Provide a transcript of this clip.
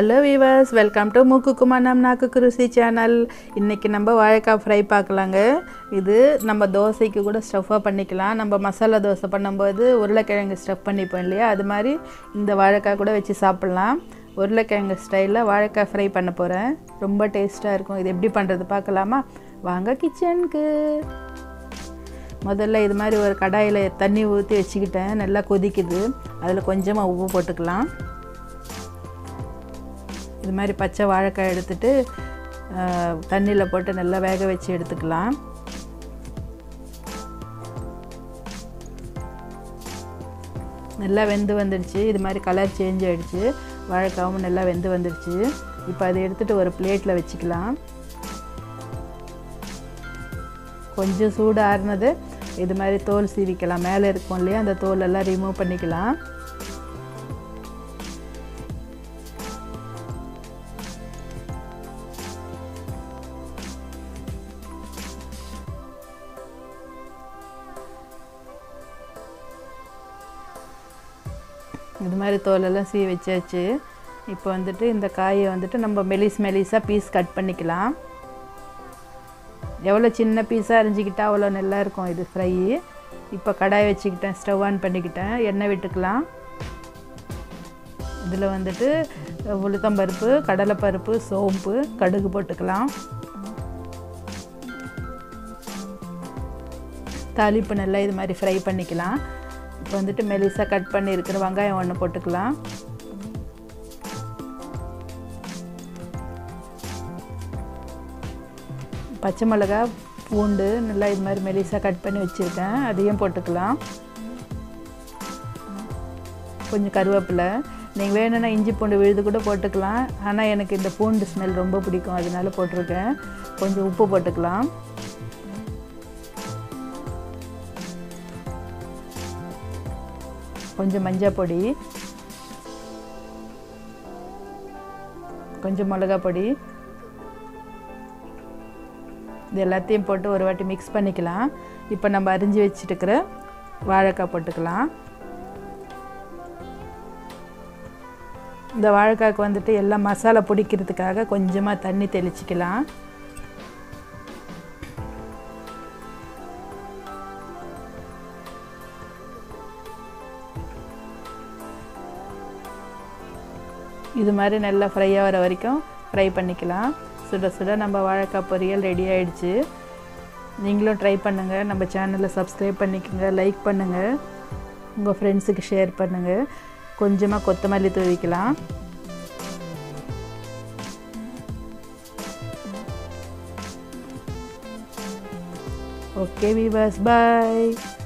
hello viewers welcome to மூக்கு குமானம் நாக்கு குருசி channel இன்றைக்கி நம்ம வாழைக்காய் ஃப்ரை பார்க்கலாங்க இது நம்ம தோசைக்கு கூட ஸ்டஃப்பாக பண்ணிக்கலாம் நம்ம மசாலா தோசை பண்ணும்போது உருளைக்கிழங்கு ஸ்டஃப் பண்ணிப்போம் இல்லையா அது மாதிரி இந்த வாழைக்காய் கூட வச்சு சாப்பிட்லாம் உருளைக்கிழங்கு ஸ்டைலில் வாழைக்காய் ஃப்ரை பண்ண போகிறேன் ரொம்ப டேஸ்ட்டாக இருக்கும் இது எப்படி பண்ணுறது பார்க்கலாமா வாங்க கிச்சனுக்கு முதல்ல இது மாதிரி ஒரு கடாயில் தண்ணி ஊற்றி வச்சுக்கிட்டேன் நல்லா கொதிக்குது அதில் கொஞ்சமாக உப்பு போட்டுக்கலாம் இது மாதிரி பச்சை வாழைக்காய் எடுத்துட்டு தண்ணியில் போட்டு நல்லா வேக வச்சு எடுத்துக்கலாம் நல்லா வெந்து வந்துடுச்சு இது மாதிரி கலர் சேஞ்ச் ஆகிடுச்சு வாழைக்காவும் நல்லா வெந்து வந்துடுச்சு இப்போ அதை எடுத்துகிட்டு ஒரு பிளேட்டில் வச்சுக்கலாம் கொஞ்சம் சூடு ஆறுனது இது மாதிரி தோல் சீவிக்கலாம் மேலே இருக்கும் இல்லையா அந்த தோல் எல்லாம் ரிமூவ் பண்ணிக்கலாம் இது மாதிரி தோலெல்லாம் சீ வச்சாச்சு இப்போ வந்துட்டு இந்த காயை வந்துட்டு நம்ம மெலிஸ் மெலிஸாக பீஸ் கட் பண்ணிக்கலாம் எவ்வளோ சின்ன பீஸாக அரிஞ்சிக்கிட்டால் அவ்வளோ நல்லா இருக்கும் இது ஃப்ரை இப்போ கடாய் வச்சுக்கிட்டேன் ஸ்டவ் ஆன் பண்ணிக்கிட்டேன் எண்ணெய் விட்டுக்கலாம் இதில் வந்துட்டு உளுத்தம்பருப்பு கடலைப்பருப்பு சோம்பு கடுகு போட்டுக்கலாம் தாளிப்பு நல்லா இது மாதிரி ஃப்ரை பண்ணிக்கலாம் இப்போ வந்துட்டு மெலிசாக கட் பண்ணி இருக்கிற வெங்காயம் ஒன்று போட்டுக்கலாம் பச்சை மிளகா பூண்டு நல்லா இது மாதிரி மெலிசாக கட் பண்ணி வச்சுருக்கேன் அதையும் போட்டுக்கலாம் கொஞ்சம் கருவேப்பிலை நீங்கள் வேணும்னா இஞ்சி பூண்டு விழுது கூட போட்டுக்கலாம் ஆனால் எனக்கு இந்த பூண்டு ஸ்மெல் ரொம்ப பிடிக்கும் அதனால போட்டிருக்கேன் கொஞ்சம் உப்பு போட்டுக்கலாம் கொஞ்சம் மஞ்சள் பொடி கொஞ்சம் மிளகா பொடி இது எல்லாத்தையும் போட்டு ஒரு வாட்டி மிக்ஸ் பண்ணிக்கலாம் இப்போ நம்ம அரிஞ்சு வச்சுட்டுக்கிற வாழைக்காய் போட்டுக்கலாம் இந்த வாழைக்காய்க்கு வந்துட்டு எல்லாம் மசாலா பிடிக்கிறதுக்காக கொஞ்சமாக தண்ணி தெளிச்சிக்கலாம் இது மாதிரி நல்லா ஃப்ரை ஆகிற வரைக்கும் ஃப்ரை பண்ணிக்கலாம் சுட சுட நம்ம வாழைக்காய் பொரியல் ரெடி ஆகிடுச்சு நீங்களும் ட்ரை பண்ணுங்கள் நம்ம சேனலை சப்ஸ்கிரைப் பண்ணிக்கோங்க லைக் பண்ணுங்கள் உங்கள் ஃப்ரெண்ட்ஸுக்கு ஷேர் பண்ணுங்கள் கொஞ்சமாக கொத்தமல்லி தூவிக்கலாம் ஓகே வீவர்ஸ் பாய்